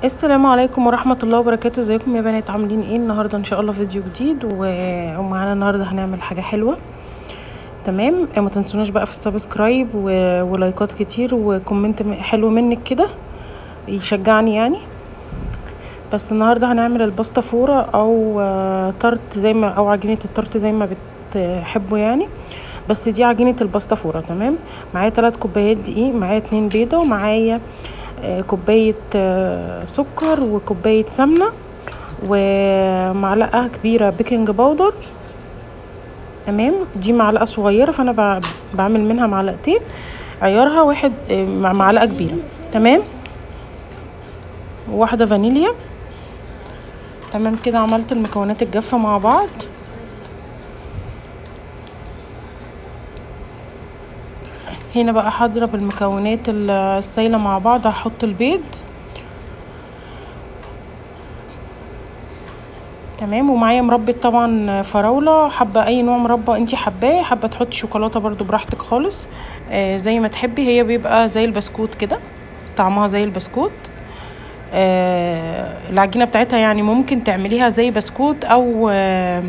السلام عليكم ورحمة الله وبركاته ازيكم يا بنات عاملين ايه النهاردة ان شاء الله فيديو جديد و- ومعانا النهاردة هنعمل حاجة حلوة تمام ما تنسوناش بقى في السبسكرايب و- ولايكات كتير وكومنت م- حلو منك كده يشجعني يعني بس النهاردة هنعمل الباستا فورة او آه، تارت زي ما او عجينة التارت زي ما بتحبوا يعني بس دي عجينة الباستا فورة تمام معايا تلات كوبايات دقيق معايا اتنين بيضة ومعايا آه، كوباية آه، سكر وكوباية سمنة ومعلقة كبيرة بيكنج باودر تمام دي معلقة صغيرة فأنا ب- بعمل منها معلقتين عيارها واحد آه، مع معلقة كبيرة تمام واحدة فانيليا تمام كده عملت المكونات الجافة مع بعض هنا بقى هضرب المكونات السايلة مع بعض هحط البيض تمام ومعايا مربى طبعا فراولة حابة اي نوع مربى انتي حباه حابة تحطي شوكولاتة برضو براحتك خالص آه زي ما تحبي هي بيبقى زي البسكوت كده طعمها زي البسكوت آه العجينة بتاعتها يعني ممكن تعمليها زي بسكوت او آه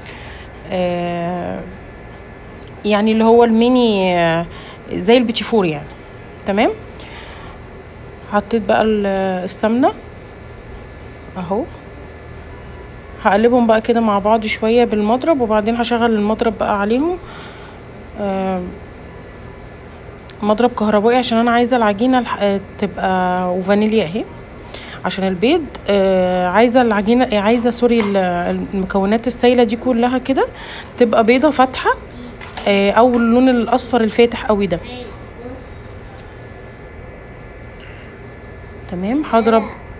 آه يعني اللي هو الميني آه زي البيتي فور يعني تمام حطيت بقى ال- السمنة اهو هقلبهم بقى كده مع بعض شوية بالمضرب وبعدين هشغل المضرب بقى عليهم آه مضرب كهربائي عشان انا عايزة العجينة الح- آه، تبقى وفانيليا اهي عشان البيض آه عايزة العجينة آه، عايزة سوري ال- المكونات السايلة دي كلها كده تبقى بيضة فاتحة آه او اللون الاصفر الفاتح قوي ده تمام هضرب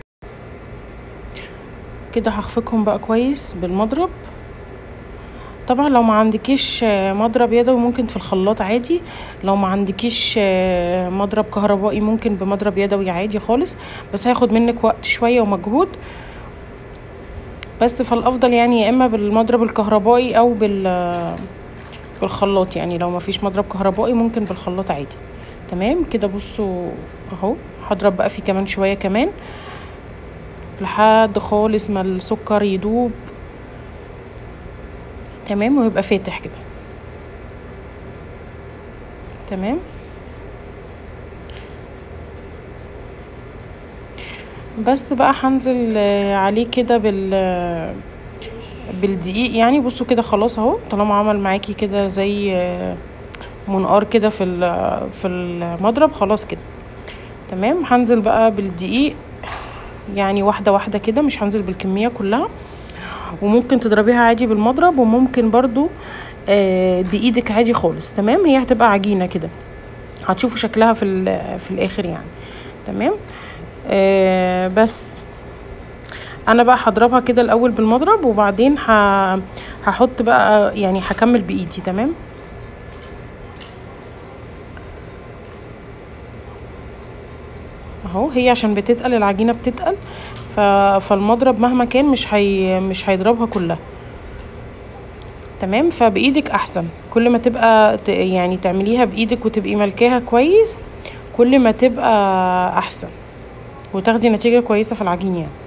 كده هخفقهم بقى كويس بالمضرب طبعا لو ما عندكيش آه، مضرب يدوي ممكن في الخلاط عادي لو ما عندكيش آه، مضرب كهربائي ممكن بمضرب يدوي عادي خالص بس هياخد منك وقت شوية ومجهود بس فالافضل يعني يا اما بالمضرب الكهربائي او بال بالخلاط يعني لو ما فيش مضرب كهربائي ممكن بالخلاط عادي تمام كده بصوا اهو هضرب بقى فيه كمان شوية كمان لحد خالص ما السكر يدوب تمام ويبقى فاتح كده تمام بس بقى هنزل آه، عليه كده بال آه، بالدقيق يعني بصوا كده خلاص اهو طالما عمل معاكي كده زي آه، منقار كده في ال- في المضرب خلاص كده تمام هنزل بقى بالدقيق يعني واحده واحده كده مش هنزل بالكميه كلها وممكن تضربيها عادي بالمضرب وممكن برضو آه، بايدك عادي خالص تمام هي هتبقى عجينه كده هتشوفوا شكلها في ال- في الاخر يعني تمام آه بس انا بقى هضربها كده الاول بالمضرب وبعدين ه- هحط بقى يعني هكمل بايدي تمام اهو هي عشان بتتقل العجينه بتتقل ف... فالمضرب مهما كان مش هي... مش هيضربها كلها تمام فبايدك احسن كل ما تبقى ت... يعني تعمليها بايدك وتبقي ملكاها كويس كل ما تبقى احسن وتاخدي نتيجه كويسه في العجين يعني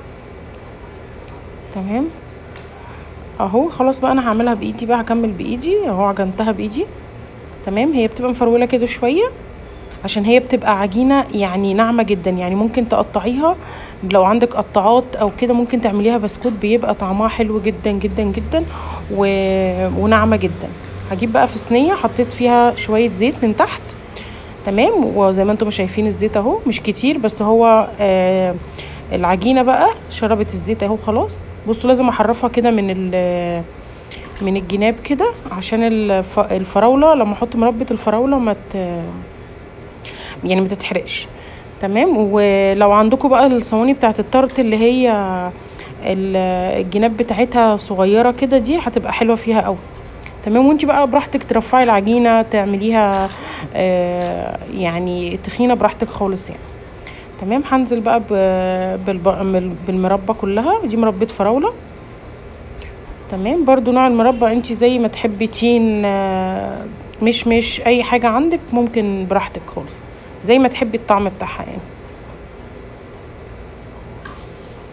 تمام اهو خلاص بقى انا هعملها بايدي بقى هكمل بايدي اهو عجنتها بايدي تمام هي بتبقى مفروله كده شويه عشان هي بتبقى عجينه يعني ناعمه جدا يعني ممكن تقطعيها لو عندك قطعات او كده ممكن تعمليها بسكوت بيبقى طعمها حلو جدا جدا جدا و... وناعمه جدا هجيب بقى في صينيه حطيت فيها شويه زيت من تحت تمام وزي ما انتم شايفين الزيت اهو مش كتير بس هو آه العجينه بقى شربت الزيت اهو خلاص بصوا لازم احرفها كده من ال من الجناب كده عشان الف... الفراوله لما احط مربى الفراوله ما ت... يعني ما تتحرقش تمام ولو عندكم بقى الصواني بتاعت التارت اللي هي ال- الجناب بتاعتها صغيره كده دي هتبقى حلوه فيها قوي تمام وانت بقى براحتك ترفعي العجينه تعمليها آه يعني تخينه براحتك خالص يعني تمام هنزل بقى ب- بالب- بالمربى كلها دي مربى فراوله تمام برضو نوع المربى انت زي ما تحبي تين آه، مشمش اي حاجه عندك ممكن براحتك خالص زي ما تحبي الطعم بتاعها يعني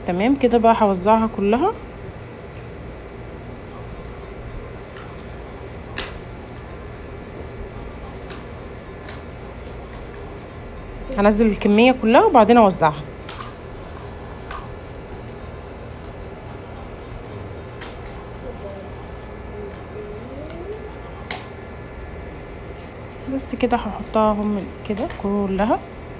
تمام كده بقى هوزعها كلها هنزل الكمية كلها وبعدين اوزعها بس كده هحطها هم كده كلها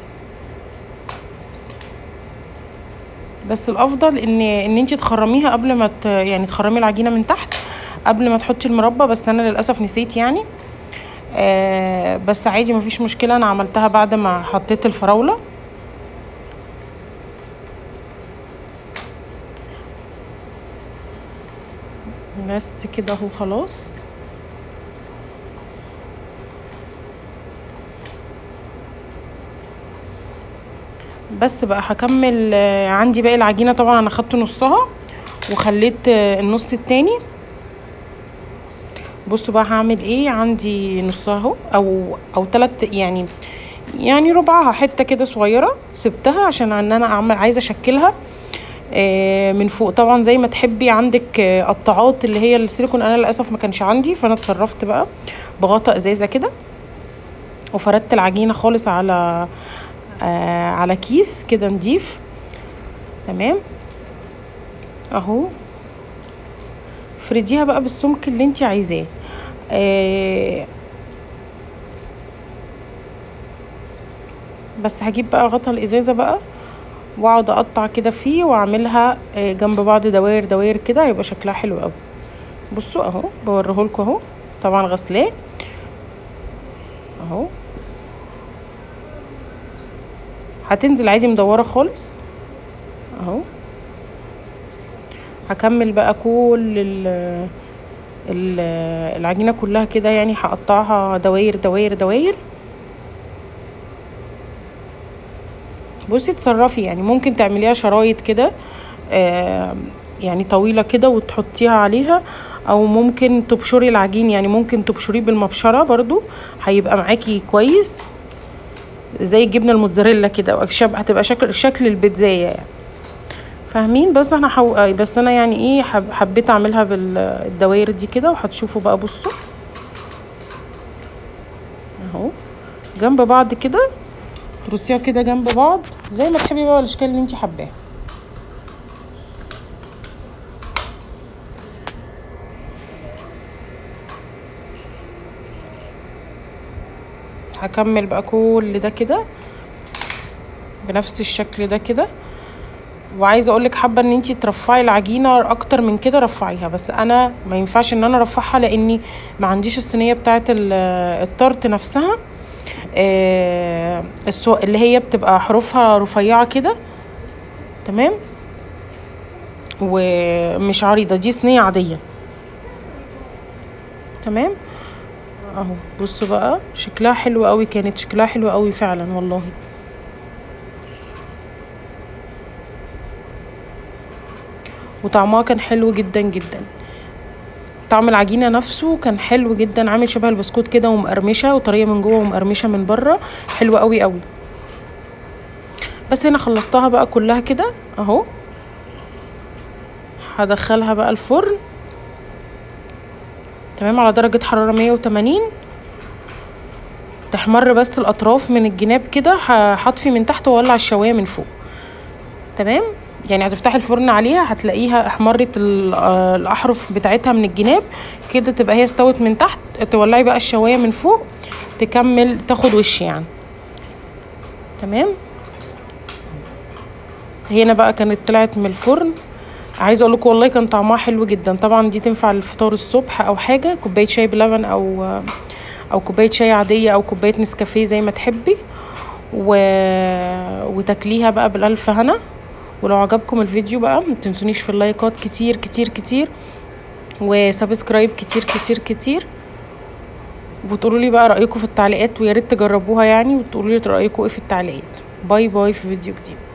بس الافضل ان ان انت تخرميها قبل ما ت... يعني تخرمي العجينه من تحت قبل ما تحطي المربى بس انا للاسف نسيت يعني آه بس عادي مفيش مشكله انا عملتها بعد ما حطيت الفراوله بس كده اهو خلاص بس بقى هكمل آه، عندي باقي العجينه طبعا انا خدت نصها وخليت آه، النص التاني بصوا بقى هعمل ايه عندي نصها اهو او او تلات يعني يعني ربعها حته كده صغيره سبتها عشان ان انا اعمل عايزه اشكلها آه، من فوق طبعا زي ما تحبي عندك آه، قطاعات اللي هي السيليكون انا للاسف ما كانش عندي فانا اتصرفت بقى بغطا ازازه كده وفردت العجينه خالص على آه على كيس كده نضيف تمام اهو فرديها بقى بالسمك اللي انت عايزاه آه بس هجيب بقى غطا الازازه بقى واقعد اقطع كده فيه واعملها آه جنب بعض دواير دواير كده هيبقى شكلها حلو قوي بصوا اهو بوريهولكوا اهو طبعا غسلاه اهو هتنزل عادي مدوره خالص اهو هكمل بقى كل ال ال العجينه كلها كده يعني هقطعها دواير دواير دواير بصي اتصرفي يعني ممكن تعمليها شرايط كده آه يعني طويله كده وتحطيها عليها او ممكن تبشري العجين يعني ممكن تبشريه بالمبشره برضو هيبقى معاكي كويس زي الجبنه الموتزاريلا كده شبه هتبقى شكل شكل البيتزايه يعني فاهمين بس انا حو... بس انا يعني ايه حب... حبيت اعملها بالدوائر دي كده وهتشوفوا بقى بصوا اهو جنب بعض كده ترصيها كده جنب بعض زي ما تحبي بقى الاشكال اللي انت حباه هكمل بقى كل ده كده بنفس الشكل ده كده وعايزه اقول لك حابه ان انتي ترفعي العجينه اكتر من كده رفعيها بس انا ما ينفعش ان انا ارفعها لاني ما عنديش الصينيه بتاعه الطرت نفسها آه اللي هي بتبقى حروفها رفيعه كده تمام ومش عريضه دي صينيه عاديه تمام اهو بصوا بقى شكلها حلو قوي كانت شكلها حلو قوي فعلا والله وطعمها كان حلو جدا جدا طعم العجينه نفسه كان حلو جدا عامل شبه البسكوت كده ومقرمشه وطريه من جوه ومقرمشه من بره حلوه قوي قوي بس هنا خلصتها بقى كلها كده اهو هدخلها بقى الفرن تمام على درجة حرارة مية وتمانين تحمر بس الأطراف من الجناب كده هطفي من تحت وولع الشواية من فوق تمام يعني هتفتحي الفرن عليها هتلاقيها احمرت الأحرف بتاعتها من الجناب كده تبقى هي استوت من تحت تولعي بقى الشواية من فوق تكمل تاخد وش يعني تمام هنا بقى كانت طلعت من الفرن عايزه اقول لكم والله كان طعمها حلو جدا طبعا دي تنفع للفطار الصبح او حاجه كوبايه شاي بلبن او او كوبايه شاي عاديه او كوبايه نسكافيه زي ما تحبي و... وتاكليها بقى بالالف هنا ولو عجبكم الفيديو بقى ما تنسونيش في اللايكات كتير كتير كتير وسبسكرايب كتير كتير كتير وتقولوا لي بقى رايكم في التعليقات ويا ريت تجربوها يعني وتقولوا لي رايكم ايه في التعليقات باي باي في فيديو جديد